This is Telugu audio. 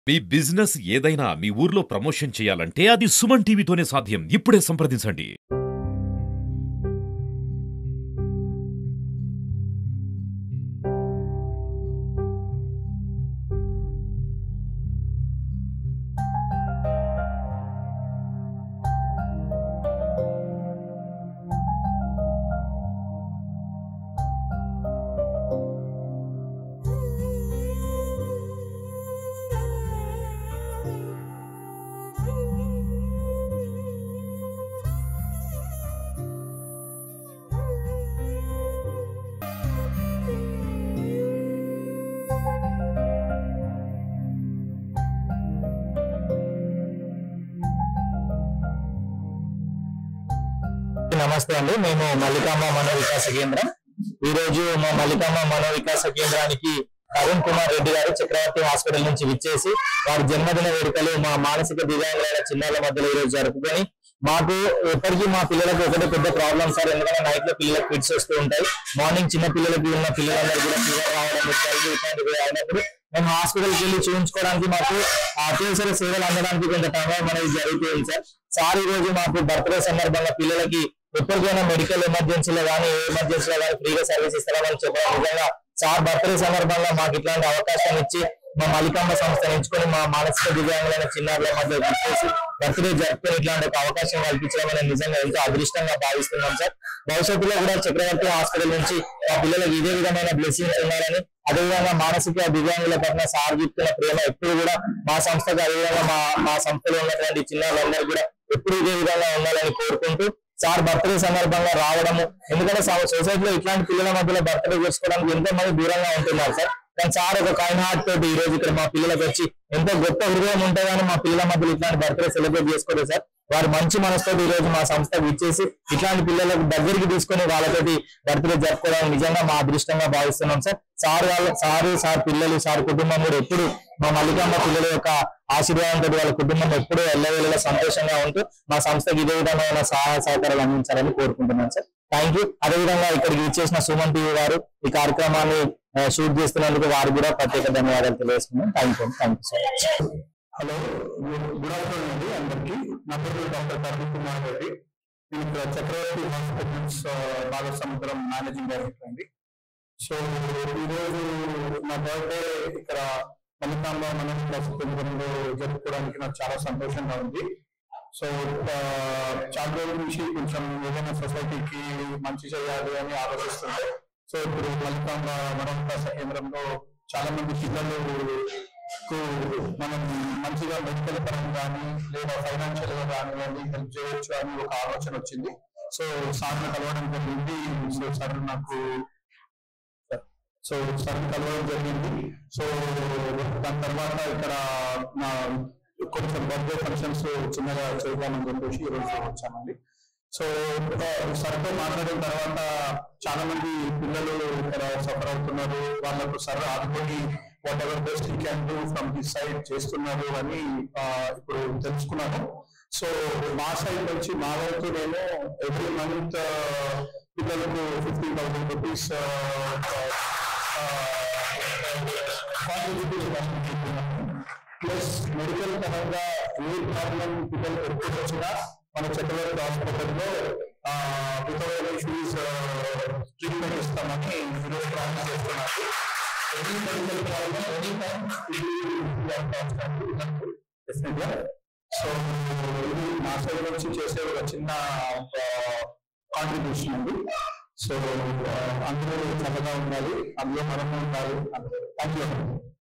మీ బిజినెస్ ఏదైనా మీ ఊర్లో ప్రమోషన్ చేయాలంటే అది సుమన్ టీవీతోనే సాధ్యం ఇప్పుడే సంప్రదించండి నమస్తే అండి మేము మల్లికాంబ మనో వికాస కేంద్రం ఈ రోజు మా మల్లికాంబ మనో వికాస కేంద్రానికి అరుణ్ కుమార్ రెడ్డి గారు చక్రవర్తి హాస్పిటల్ నుంచి విచ్చేసి వారి జన్మదిన వేడుకలు మా మానసిక దివ్యాంగులైన చిన్నారుల మధ్యలో ఈ రోజు జరుపుకొని మాకు ఎప్పటికీ మా పిల్లలకు ఒకటే పెద్ద ప్రాబ్లం సార్ ఎందుకంటే నైట్ లో పిల్లలకు ఫిట్స్ వస్తూ ఉంటాయి మార్నింగ్ చిన్న పిల్లలకి ఉన్న పిల్లలందరూ కూడా ఫీవర్ రావడం జలుబు ఇట్లాంటివి అయినప్పుడు మేము హాస్పిటల్కి వెళ్ళి చూపించుకోవడానికి మాకు అత్యవసర సేవలు అందడానికి కొంత టైం అనేది జరుగుతుంది సార్ సార్ ఈ రోజు మాకు బర్త్డే సందర్భంగా పిల్లలకి ఎప్పటికైనా మెడికల్ ఎమర్జెన్సీలో కానీ ఏ ఎమర్జెన్సీలో కానీ ఫ్రీగా సర్వీస్ ఇస్తారని చెప్పడం నిజంగా సార్ బర్త్డే సందర్భంగా మాకు ఇట్లాంటి అవకాశం ఇచ్చి మా మలికాంబ సంస్థను ఎంచుకొని మా మానసిక దివ్యాంగులైన చిన్నారుల మధ్య గుర్తేసి బర్త్డే జరుపుకొని ఇట్లాంటి ఒక అవకాశం కల్పించడం అనేది నిజంగా ఎంతో అదృష్టంగా భావిస్తున్నాం సార్ భవిష్యత్తులో కూడా చక్రవర్తి హాస్పిటల్ నుంచి మా పిల్లలకు ఇదే విధమైన బ్లెస్సింగ్స్ ఉండాలని అదేవిధంగా మానసిక దివ్యాంగుల పట్ల సార్ చూపుతున్న ప్రేమ ఎప్పుడు కూడా మా సంస్థకు అదేవిధంగా మా మా సంస్థలో ఉన్నటువంటి చిన్నారులందరూ కూడా ఎప్పుడు ఇదే విధంగా ఉండాలని కోరుకుంటూ సార్ బర్త్డే సందర్భంగా రావడము ఎందుకంటే సొసైటీలో ఇట్లాంటి పిల్లల మధ్యలో బర్త్డే చేసుకోవడానికి ఎంతో మంది దూరంగా ఉంటున్నారు సార్ కానీ సార్ ఒక కైన్ హార్ట్ తోటి ఈ రోజు ఇక్కడ మా పిల్లలకు వచ్చి ఎంతో గొప్ప హృదయం ఉంటుందని మా పిల్లల మధ్యలో ఇట్లాంటి బర్త్డే సెలబ్రేట్ చేసుకోలేదు సార్ వారు మంచి మనసుతో ఈ రోజు మా సంస్థకు ఇచ్చేసి ఇట్లాంటి పిల్లలకు దగ్గరికి తీసుకొని వాళ్ళతోటి బర్త్డే జరుపుకోవడం నిజంగా మా అదృష్టంగా భావిస్తున్నాం సార్ సార్ వాళ్ళ సారు సార్ పిల్లలు సార్ కుటుంబం కూడా ఎప్పుడు మా మల్లికాంబ పిల్లల యొక్క ఆశీర్వాదంతో వాళ్ళ కుటుంబం ఎప్పుడూ ఎల్లవేళలా సంతోషంగా ఉంటూ మా సంస్థకి ఇదే విధమైన సహాయ సహకారాలు అందించాలని కోరుకుంటున్నాను సార్ థ్యాంక్ యూ అదేవిధంగా ఇక్కడికి ఇచ్చేసిన సుమన్ టీవీ గారు ఈ కార్యక్రమాన్ని ఆ, షూట్ చేస్తున్నందుకు వారు కూడా ప్రత్యేక ధన్యవాదాలు తెలియజేస్తున్నాం thank you thank you so much hello good afternoon అండి అందరికి నా పేరు డాక్టర్ కార్తీక్ కుమార్ రెడ్డి నేను ఇక్కడ చక్రవర్తి హాస్పిటల్స్ బాగా సముద్రం మేనేజింగ్ డైరెక్టర్ అండి సో ఈరోజు నా బర్త్డే ఇక్కడ మల్లికాంబ మనోజ్ కేంద్రంలో జరుపుకోవడానికి నాకు చాలా సంతోషంగా ఉంది సో ఆ, చాలా రోజుల నుంచి కొంచెం ఏదైనా సొసైటీకి మంచి చేయాలి అని ఆలోచిస్తుంటే సో ఇప్పుడు మల్లికాంబ మనోవికాస కేంద్రంలో చాలా మంది పిల్లలు కు మనం మంచిగా మెడికల్ పరంగా కానీ లేదా ఫైనాన్షియల్ గా కానివ్వండి హెల్ప్ చేయొచ్చు అని ఒక ఆలోచన వచ్చింది సో సార్ని కలవడం జరిగింది సో సార్ నాకు సో సార్ని కలవడం జరిగింది సో దాని తర్వాత ఇక్కడ నా కొంచెం బర్త్డే ఫంక్షన్స్ చిన్నగా చేద్దామని చెప్పేసి ఈ రోజు వచ్చామండి సో సార్తో మాట్లాడిన తర్వాత చాలా మంది పిల్లలు ఇక్కడ సఫర్ అవుతున్నారు వాళ్ళకు సార్ ఆదుకొని whatever best you can do from this side చేస్తున్నారు అని ఆ, ఇప్పుడు తెలుసుకున్నాను సో మా సైడ్ నుంచి మా వైపు నేను ఎవ్రీ మంత్ పిల్లలకు fifteen thousand rupees plus medical పరంగా ఏ ప్రాబ్లం పిల్లలు ఎప్పుడు వచ్చినా మన చక్రవర్తి హాస్పిటల్లో వితౌట్ ఇష్యూస్ ట్రీట్మెంట్ ఇస్తామని ఈరోజు ప్రామిస్ చేస్తున్నారు any medical problem any time డెఫినెట్గా సో ఇది మా సైడ్ నుంచి చేసే ఒక చిన్న కాంట్రిబ్యూషన్ అండి సో అందరూ చల్లగా ఉండాలి అందులో మనము ఉండాలి థ్యాంక్ యూ